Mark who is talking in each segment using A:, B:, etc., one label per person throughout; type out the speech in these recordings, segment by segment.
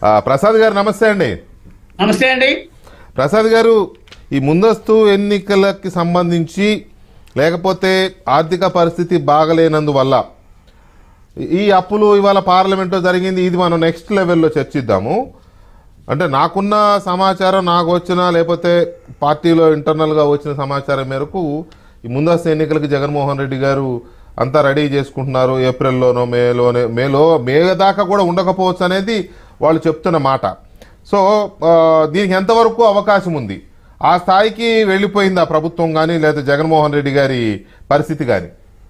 A: ఆ, ప్రసాద్ గారు నమస్తే అండి
B: నమస్తే అండి
A: ప్రసాద్ గారు ఈ ముందస్తు ఎన్నికలకి సంబంధించి లేకపోతే ఆర్థిక పరిస్థితి బాగలేనందువల్ల ఈ అప్పులు ఇవాళ పార్లమెంట్లో జరిగింది ఇది మనం నెక్స్ట్ లెవెల్లో చర్చిద్దాము అంటే నాకున్న సమాచారం నాకు వచ్చిన లేకపోతే పార్టీలో ఇంటర్నల్గా వచ్చిన సమాచారం మేరకు ఈ ముందస్తు ఎన్నికలకి జగన్మోహన్ రెడ్డి గారు అంతా రెడీ చేసుకుంటున్నారు ఏప్రిల్లోనో మేలోనే మేలో మే దాకా కూడా ఉండకపోవచ్చు అనేది వాళ్ళు చెప్తున్న మాట సో ఆ, దీనికి ఎంతవరకు అవకాశం ఉంది ఆ స్థాయికి వెళ్ళిపోయిందా ప్రభుత్వం కానీ లేదా జగన్మోహన్ రెడ్డి గారి పరిస్థితి కానీ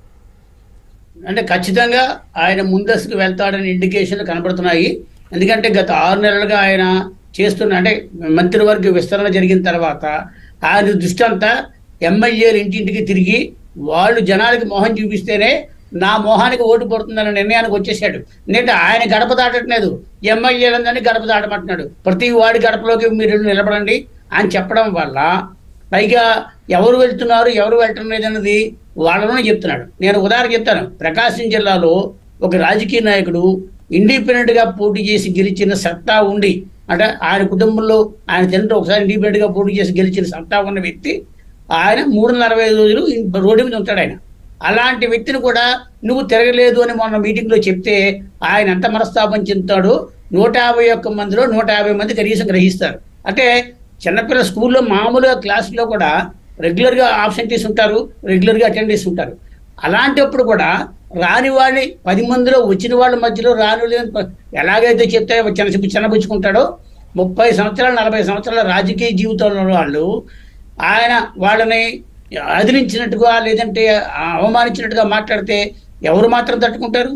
B: అంటే ఖచ్చితంగా ఆయన ముందస్తుకు వెళ్తాడని ఇండికేషన్లు కనబడుతున్నాయి ఎందుకంటే గత ఆరు నెలలుగా ఆయన చేస్తున్న అంటే మంత్రివర్గ విస్తరణ జరిగిన తర్వాత ఆయన దృష్టి అంతా ఎమ్మెల్యేలు ఇంటింటికి తిరిగి వాళ్ళు జనాలకి మొహం చూపిస్తేనే నా మొహానికి ఓటు పడుతుందన్న నిర్ణయానికి వచ్చేసాడు ఎందుకంటే ఆయన గడప దాటట్లేదు ఎమ్మెల్యేలందరినీ గడప దాటమంటున్నాడు ప్రతి వాడి గడపలోకి మీరు నిలబడండి అని చెప్పడం వల్ల పైగా ఎవరు వెళ్తున్నారు ఎవరు వెళ్ళటం లేదన్నది వాళ్ళలోనే చెప్తున్నాడు నేను ఉదాహరణ చెప్తాను ప్రకాశం జిల్లాలో ఒక రాజకీయ నాయకుడు ఇండిపెండెంట్ గా పోటీ చేసి గెలిచిన సత్తా ఉండి అంటే ఆయన కుటుంబంలో ఆయన తండ్రి ఒకసారి ఇండిపెండెంట్ గా పోటీ చేసి గెలిచిన సత్తా ఉన్న వ్యక్తి ఆయన మూడు వందల అరవై ఐదు రోజులు ఇన్- రోడ్డు మీద ఉంటాడు ఆయన అలాంటి వ్యక్తిని కూడా నువ్వు తిరగలేదు అని మొన్న మీటింగ్ లో చెప్తే ఆయన ఎంత మనస్తాపం చెందుతాడో నూట యాభై ఒక్క మందిలో నూట యాభై మంది కనీసం గ్రహిస్తారు అంటే చిన్నపిల్లల స్కూల్లో మామూలుగా క్లాసులో కూడా రెగ్యులర్ గా ఆబ్సెంటీస్ ఉంటారు రెగ్యులర్ గా అటెండెన్స్ ఉంటారు అలాంటప్పుడు కూడా రాని వాళ్ళని పది మందిలో వచ్చిన వాళ్ళ మధ్యలో రాని వాళ్ళని ప- ఎలాగైతే చెప్తే చిన్న చిన్నపుచ్చుకుంటాడో ముప్పై సంవత్సరాలు నలభై సంవత్సరాల రాజకీయ జీవితంలో ఉన్న వాళ్ళు ఆయన వాళ్ళని అదిలించినట్టుగా లేదంటే ఆ, అవమానించినట్టుగా మాట్లాడితే ఎవరు మాత్రం తట్టుకుంటారు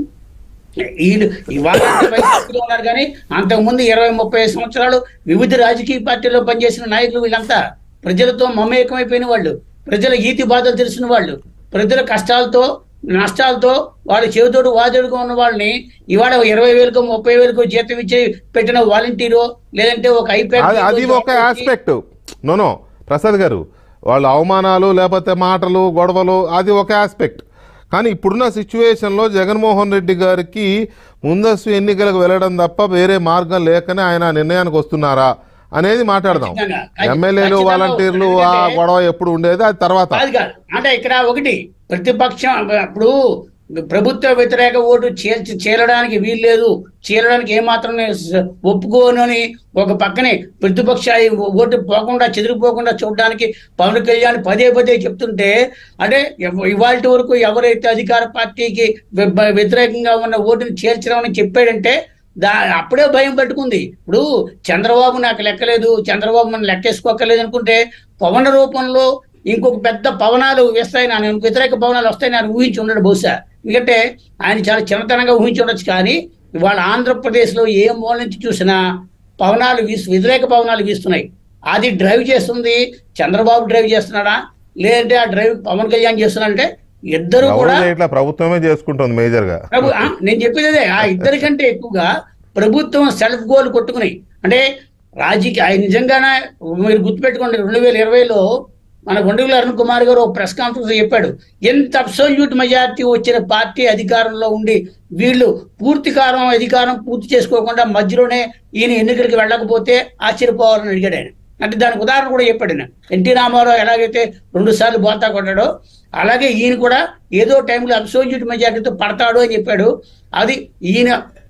B: వీళ్ళు ఇవాళ వయసులో ఉన్నారు కానీ అంతకుముందు ఇరవై ముప్పై సంవత్సరాలు వివిధ రాజకీయ పార్టీల్లో పనిచేసిన నాయకులు వీళ్ళంతా ప్రజలతో మమేకమైపోయిన వాళ్ళు ప్రజల ఈతి బాధలు తెలిసిన వాళ్ళు ప్రజల కష్టాలతో నష్టాలతో వాళ్ళ చెవితోడు వాదోడుగా ఉన్న వాళ్ళని ఇవాళ ఇరవై వేలకు ముప్పై వేలకు జీతం ఇచ్చి పెట్టిన వాలంటీరో లేదంటే ఒక ఐప్యాడ్
A: అది అది ఒక ఆస్పెక్ట్ నోనో ప్రసాద్ గారు వాళ్ళ అవమానాలు లేకపోతే మాటలు గొడవలు అది ఒక ఆస్పెక్ట్ కానీ ఇప్పుడున్న సిచ్యువేషన్లో జగన్మోహన్ రెడ్డి గారికి ముందస్తు ఎన్నికలకు వెళ్ళడం తప్ప వేరే మార్గం లేకనే ఆయన ఆ నిర్ణయానికి వస్తున్నారా అనేది మాట్లాడదాం
B: ఖచ్చితంగా. ఖచ్చితంగా.
A: ఎమ్మెల్యేలు
B: ఖచ్చితంగా
A: వాలంటీర్లు ఆ
B: ఎందుకంటే-
A: గొడవ ఎప్పుడు ఉండేది అది తర్వాత
B: కాదు కాదు అంటే ఇక్కడ ఒకటి ప్రతిపక్షం ఇప్పుడు ప్రభుత్వ వ్యతిరేక ఓటు చేల్చి చీలడానికి వీల్లేదు చీలడానికి ఏమాత్రం నేను స- ఒప్పుకోను అని ఒక పక్కనే ప్రతిపక్ష ఓటు పోకుండా చెదిరిపోకుండా చూడడానికి పవన్ కళ్యాణ్ పదే పదే చెప్తుంటే అంటే ఇవాళ వరకు ఎవరైతే అధికార పార్టీకి వ్య- వ్య- వ్యతిరేకంగా ఉన్న ఓటుని చేర్చడం చెప్పాడంటే దా అప్పుడే భయం పట్టుకుంది ఇప్పుడు చంద్రబాబు నాకు లెక్కలేదు చంద్రబాబు మనం లెక్కేసుకోకలేదు అనుకుంటే పవన రూపంలో ఇంకొక పెద్ద పవనాలు వస్తాయి నా వ్యతిరేక పవనాలు వస్తాయి నేను ఊహించి ఉండడు బహుశా ఎందుకంటే ఆయన చాలా చిన్నతనంగా ఊహించి ఉండొచ్చు కానీ ఇవాళ ఆంధ్రప్రదేశ్లో ఏ మూల నుంచి చూసినా పవనాలు వీసు వ్యతిరేక పవనాలు వీస్తున్నాయి అది డ్రైవ్ చేస్తుంది చంద్రబాబు డ్రైవ్ చేస్తున్నాడా లేదంటే ఆ డ్రైవ్ పవన్ కళ్యాణ్ చేస్తున్నాడంటే ఇద్దరు
A: ఎవరు
B: కూడా
A: ఇట్లా ప్రభుత్వమే చేసుకుంటుంది మేజర్గా
B: ప్రభు ఆ, నేను చెప్పేది అదే ఆ ఇద్దరికంటే ఎక్కువగా ప్రభుత్వం సెల్ఫ్ గోల్ కొట్టుకుని అంటే రాజకీయ ఆయన నిజంగానే మీరు గుర్తుపెట్టుకోండి రెండు వేల ఇరవైలో మన గుండెల అరుణ్ కుమార్ గారు ఒక ప్రెస్ కాన్ఫరెన్స్ చెప్పాడు ఎంత అబ్సల్యూట్ మెజారిటీ వచ్చిన పార్టీ అధికారంలో ఉండి వీళ్ళు పూర్తి కాలం అధికారం పూర్తి చేసుకోకుండా మధ్యలోనే ఈయన ఎన్నికలకు వెళ్ళకపోతే ఆశ్చర్యపోవాలని అడిగాడు ఆయన అంటే దానికి ఉదాహరణ కూడా చెప్పాడు ఆయన ఎన్టీ రామారావు ఎలాగైతే రెండు సార్లు బోతా కొట్టాడో అలాగే ఈయన కూడా ఏదో టైంలో అబ్సోల్యూట్ మెజారిటీతో పడతాడు అని చెప్పాడు అది ఈయన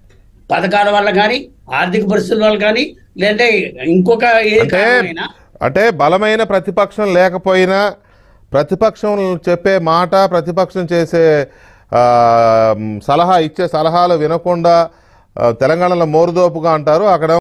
B: పథకాల వల్ల కానీ ఆర్థిక పరిస్థితుల వల్ల కానీ లేదంటే ఇంకొక ఏ
A: అంటే
B: కారణమైనా
A: అంటే బలమైన ప్రతిపక్షం లేకపోయినా ప్రతిపక్షం చెప్పే మాట ప్రతిపక్షం చేసే ఆ, సలహా ఇచ్చే సలహాలు వినకుండా ఆ, తెలంగాణలో మోరుదోపుగా అంటారు అక్కడ